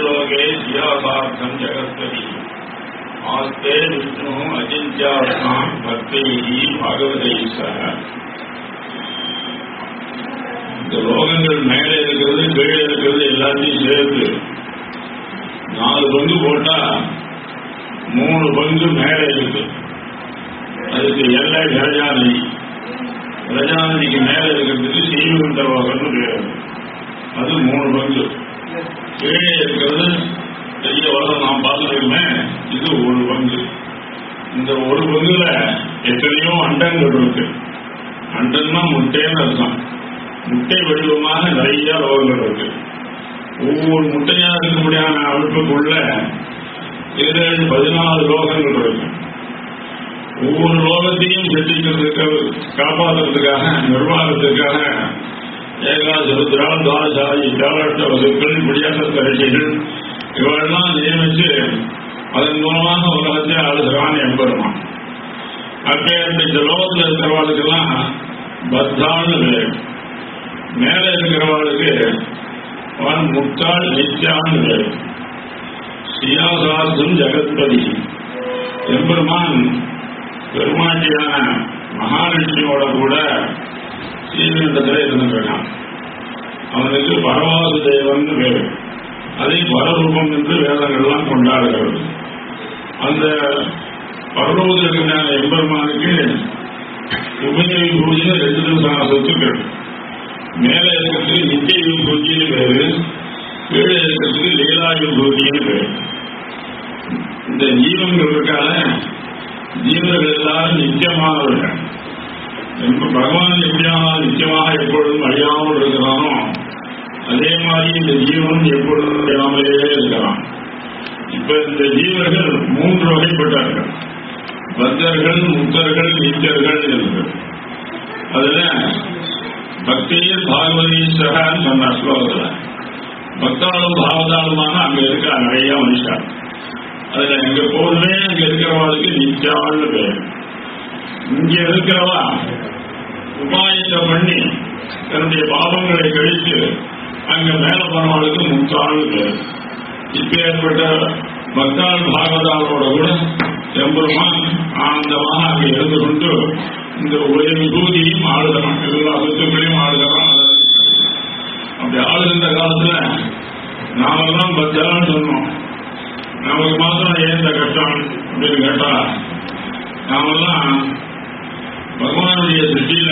லோகே சியாசார்த்தம் ஜெகத்பதி ஆஸ்தே விஷ்ணு அஜித்யாத்மா பக்தைஹி பாகவதை சக இந்த லோகங்கள் மேலே இருக்கிறது கீழே இருக்கிறது எல்லாத்தையும் சேர்த்து நாலு பங்கு போட்டா மூணு பங்கு மேலே இருக்கு அதுக்கு எல்லை விரஜா நதி விரஜா நதிக்கு மேலே இருக்கிறதுக்கு சீவிகுண்ட லோகம்னு பேர் அது மூணு பங்கு கீழே இருக்கிறது பெரிய உலகம் நாம் பார்த்துருக்கோமே இது ஒரு பங்கு இந்த ஒரு பங்குல எத்தனையோ அண்டங்கள் இருக்கு அண்டன்னா முட்டைன்னு அர்த்தம் முட்டை வடிவமாக நிறைய லோகங்கள் இருக்கு ஒவ்வொரு முட்டையா இருக்கக்கூடியான அமைப்புக்குள்ள ஏழு பதினாலு லோகங்கள் இருக்கு ஒவ்வொரு லோகத்தையும் சிருஷ்டிக்கிறதுக்கு காப்பாற்றுறதுக்காக நிர்வாகத்துக்காக ஏகாத ருத்ரா துவாசாரி காலட்ட வசுக்கள் முடியாத தரிசைகள் இவெல்லாம் நியமிச்சு அதன் மூலமாக உலகத்தை ஆளுகிறான் எம்பெருமான் அப்பேற்பட்ட இந்த லோகத்தில் இருக்கிறவாளுக்கெல்லாம் பத்தான்னு பேர் மேலே இருக்கிறவாளுக்கு அவன் முட்டாள் நித்யான்னு பேர் சியாசார்த்தம் ஜெகத்பதி எம்பெருமான் பெருமாட்டியான மகாலட்சுமியோட கூட ஸ்ரீவிண்டத்தில் இருந்துருக்கான் அவனுக்கு பரவாசு தேவன் பேர் அதை பரரூபம் என்று வேதங்கள்லாம் கொண்டாடுகிறது அந்த பரலோகத்திற்கான எம்பெருமானுக்கு உபயோகி பூஜை ரெண்டு விதமான சொத்துக்கள் மேலே இருக்கிறதுக்கு நித்திய பூஜைன்னு பேரு கீழே இருக்கிறதுக்கு லீலாயு பூஜைன்னு பேரு இந்த ஜீவன்கள் இருக்கால ஜீவர்கள் எல்லாரும் நித்தியமானவர்கள் எப்ப பகவான் எப்படியான நிச்சயமாக எப்பொழுதும் அழியாமல் இருக்கிறானோ அதே மாதிரி இந்த ஜீவன் எப்பொழுதும் அழியாமலே இருக்கிறான் இப்ப இந்த ஜீவர்கள் மூன்று வகைப்பட்டார்கள் பக்தர்கள் முக்தர்கள் நித்தியர்கள் என்று அதுல பக்தியில் பாகவதீஸ்வரன் சொன்ன ஸ்லோகத்துல பக்தாலும் பாவதாலுமான அங்க இருக்கிற நிறைய மனுஷா அதுல எங்க போதுமே அங்க இருக்கிறவங்களுக்கு நித்தியாள்னு பேர் இங்க இருக்கிறவா உபாயத்தை பண்ணி தன்னுடைய பாவங்களை கழித்து அங்க மேல போனவளுக்கு முக்தாள்னு பேர் இப்ப ஏற்பட்ட பக்தாள் பாகவதாலோட கூட எம்பெருமான் ஆனந்தமாக அங்கே இருந்து கொண்டு இந்த உலக விபூதியும் ஆளுகிறான் எல்லா சொத்துக்களையும் ஆளுகிறான் அப்படி ஆளுகின்ற காலத்துல நாமெல்லாம் பக்தான்னு சொன்னோம் நமக்கு மாத்திரம் ஏன் இந்த கஷ்டம் அப்படின்னு கேட்டா நாமெல்லாம் பகவானுடைய திருஷ்டியில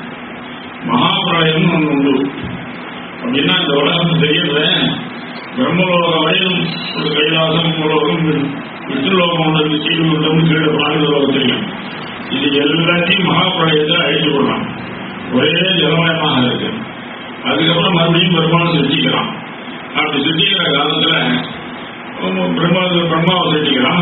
மகாபிரளயம் ஒன்று உண்டு அப்படின்னா இந்த உலகம் தெரியல பிரம்மலோகம் வரையும் ஒரு கைலாசம் உலகம் விஷ்ணுலோகம் ஒன்று சீர்குண்டம் கீழே பாரதலோகம் தெரியும் இது எல்லாத்தையும் மகாபிரளயத்தை அழித்து கொள்ளலாம் ஒரே ஜலமயமாக இருக்கு அதுக்கப்புறம் மறுபடியும் பெருமாள் சிருஷ்டிக்கிறான் அப்படி சிருஷ்டிக்கிற காலத்துல பிரம்மா பிரம்மாவை சிருஷ்டிக்கிறான்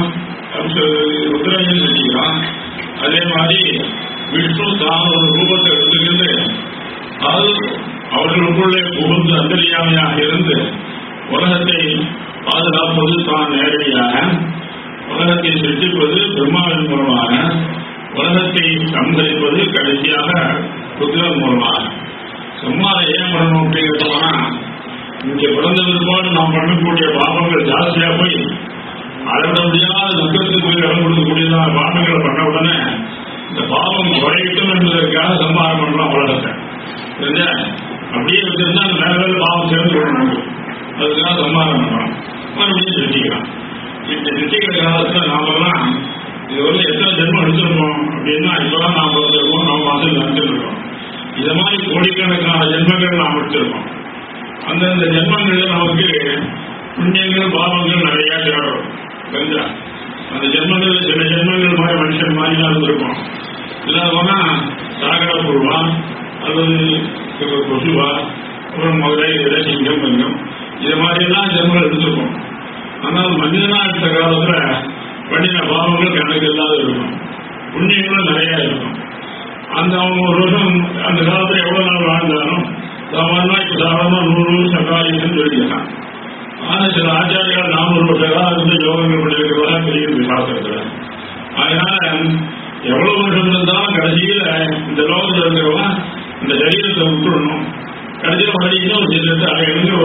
ருத்ரஞ்சன் சிருஷ்டிக்கிறான் அதே மாதிரி விஷ்ணு தான் ஒரு ரூபத்தை எடுத்துக்கிட்டு அது அவர்களுக்குள்ளே புகுந்து அந்தரியாமையாக இருந்து உலகத்தை பாதுகாப்பது தான் நேரடியாக உலகத்தை சிருஷ்டிப்பது பிரம்மாவின் மூலமாக உலகத்தை சம்ஹரிப்பது கடைசியாக ருத்ரன் மூலமாக சும்மா ஏன் பண்ணணும் அப்படிங்கிறதுனா இங்கே பிறந்ததற்பாடு நாம் பண்ணக்கூடிய பாவங்கள் ஜாஸ்தியா போய் அளவிட முடியாத துக்கத்துக்கு போய் இடம் கொடுக்கக்கூடியதான பாவங்களை பண்ண உடனே இந்த பாவம் குறையட்டும் என்பதற்காக சம்பாரம் பண்றோம் உலகத்தை புரிஞ்சா அப்படியே வச்சிருந்தா அந்த மேல மேல பாவம் சேர்ந்து விடணும் அதுக்காக சம்பாரம் பண்றோம் மறுபடியும் சிருஷ்டிக்கிறான் இப்படி சிருஷ்டிக்கிற காலத்துல நாமெல்லாம் இது வந்து எத்தனை ஜென்மம் எடுத்திருக்கோம் அப்படின்னா இப்பதான் நாம் பிறந்திருக்கோம் நாம் மாசம் நினைச்சிருக்கோம் இது மாதிரி கோடிக்கணக்கான ஜென்மங்கள் நாம் எடுத்திருக்கோம் அந்தந்த ஜென்மங்கள்ல நமக்கு புண்ணியங்கள் பாவங்கள் நிறைய தேடும் தெரிஞ்சா அந்த ஜென்மங்கள் சில ஜென்மங்கள் மாதிரி மனுஷன் மாதிரி தான் இருந்திருக்கும் இல்லாத போனா சாகர பொருவா அல்லது கொசுவா அப்புறம் முதலை இதை சிங்கம் பங்கம் இது மாதிரி எல்லாம் ஜென்மங்கள் எடுத்திருக்கோம் ஆனால் மனிதனா எடுத்த காலத்துல பண்ணின பாவங்கள் கணக்கு இல்லாத இருக்கும் புண்ணியங்களும் நிறைய இருக்கும் அந்த அவங்க ஒரு வருஷம் அந்த காலத்துல எவ்வளவு நாள் வாழ்ந்தாலும் சாமானியமா இப்ப சாதாரணமா நூறு சகாயின்னு சொல்லிக்கலாம் ஆனா சில ஆச்சாரியால் நானூறு வருஷ காலம் இருந்து யோகங்கள் பண்ணிருக்கிறதா தெரியுது சாஸ்திரத்துல அதனால எவ்வளவு வருஷம் இருந்தாலும் கடைசியில இந்த லோகத்தில் இருக்கிறவங்க இந்த சரீரத்தை விட்டுடணும் கடைசியில் மறுபடியும் இன்னொரு சரீரத்தை அடையணுங்கிற ஒரு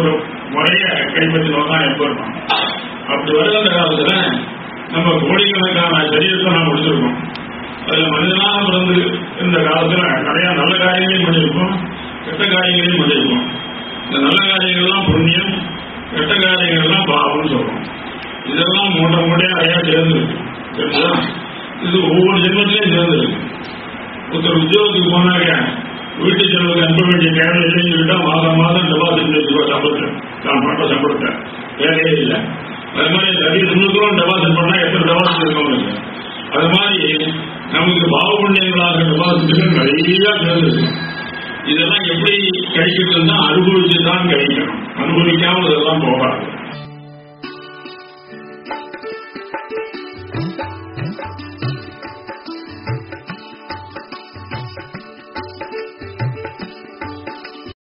முறைய கைப்பற்றினோம் தான் எப்போ இருக்கோம் அப்படி வருகின்ற காலத்துல நம்ம கோடிக்கணக்கான சரீரத்தை நாம் முடிச்சிருக்கோம் அதுல மனிதனாக பிறந்து இந்த காலத்துல நிறைய நல்ல காரியங்களையும் பண்ணியிருக்கோம் கெட்ட காரியங்களையும் பண்ணியிருக்கோம் இந்த நல்ல காரியங்கள்லாம் புண்ணியம் கெட்ட காரியங்கள்லாம் பாவம்னு சொல்றோம் இதெல்லாம் மூட்டை மூட்டையா நிறையா சேர்ந்துருக்கு சரிங்களா இது ஒவ்வொரு ஜென்மத்திலையும் சேர்ந்துருக்கு ஒருத்தர் உத்தியோகத்துக்கு போனாங்க வீட்டு செலவுக்கு அனுப்ப வேண்டிய தேவை இல்லைன்னு சொல்லிட்டா மாதம் மாதம் டெபாசிட் வச்சுக்கோ சம்பளத்தை நான் பண்ற சம்பளத்தை வேலையே இல்லை அது மாதிரி நிறைய முன்னூறு டெபாசிட் பண்ணா எத்தனை டெபாசிட் இருக்கணும் இல்லை அது மாதிரி நமக்கு பாவ புண்ணியங்களாக டெபாசிட்டுகள் நிறைய சேர்ந்துருக்கு இதெல்லாம் எப்படி கிடைக்கிறதுன்னா அனுபவிச்சு தான் கிடைக்கணும் அனுபவிக்காமல் இதெல்லாம் போகாது